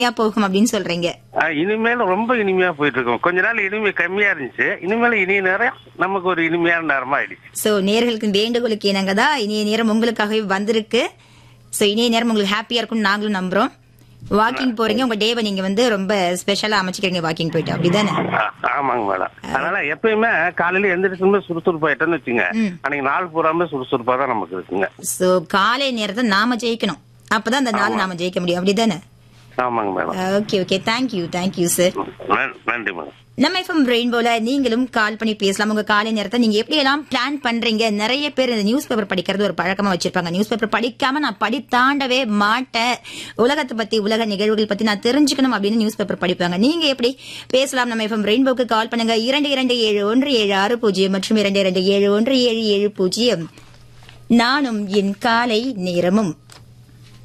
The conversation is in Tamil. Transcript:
இனிமையா போகும் அப்படின்னு சொல்றீங்க ஆ, இனிமேல் ரொம்ப இனிமையா போயிட்டு இருக்கோம் கொஞ்ச நாள் இனிமை கம்மியா இருந்துச்சு இனிமேல் இனிய நேரம் நமக்கு ஒரு இனிமையான நேரமா ஆயிடுச்சு சோ நேர்களுக்கு வேண்டுகோளுக்கு இணங்க தான் இனிய நேரம் உங்களுக்காகவே வந்திருக்கு சோ இனிய நேரம் உங்களுக்கு ஹாப்பியா இருக்கும்னு நாங்களும் நம்புறோம் வாக்கிங் போறீங்க உங்க டேவை நீங்க வந்து ரொம்ப ஸ்பெஷலா அமைச்சுக்கிறீங்க வாக்கிங் போயிட்டு அப்படிதானே ஆ, ஆமாங்க மேடம் அதனால எப்பயுமே காலையில எந்திரிச்சுமே சுறுசுறுப்பாயிட்டோன்னு வச்சுங்க ம். அன்னைக்கு நாள் பூராமே சுறுசுறுப்பா தான் நமக்கு இருக்குங்க சோ காலை நேரத்தை நாம ஜெயிக்கணும் அப்பதான் அந்த நாள் நாம ஜெயிக்க முடியும் அப்படிதானே ஆமாங்க madam okay okay thank you thank you sir நன்- நன்றி மேடம் நம்ம எஃப்எம் ரெயின்போல நீங்களும் கால் பண்ணி பேசலாம் உங்க காலை நேரத்தை நீங்க எப்படி எல்லாம் பிளான் பண்றீங்க நிறைய பேர் இந்த நியூஸ் பேப்பர் படிக்கிறது ஒரு பழக்கமா வச்சிருப்பாங்க நியூஸ் பேப்பர் படிக்காம நான் படி தாண்டவே மாட்டேன் உலகத்தை பத்தி உலக நிகழ்வுகள் பத்தி நான் தெரிஞ்சுக்கணும் அப்படின்னு நியூஸ் பேப்பர் படிப்பாங்க நீங்க எப்படி பேசலாம் நம்ம எஃப்எம் ரெயின்போக்கு கால் பண்ணுங்க இரண்டு இரண்டு ஏழு ஒன்று ஏழு ஆறு பூஜ்ஜியம் மற்றும் இரண்டு இரண்டு ஏழு ஒன்று ஏழு ஏழு பூஜ்ஜியம் நானும் என் காலை நேரமும்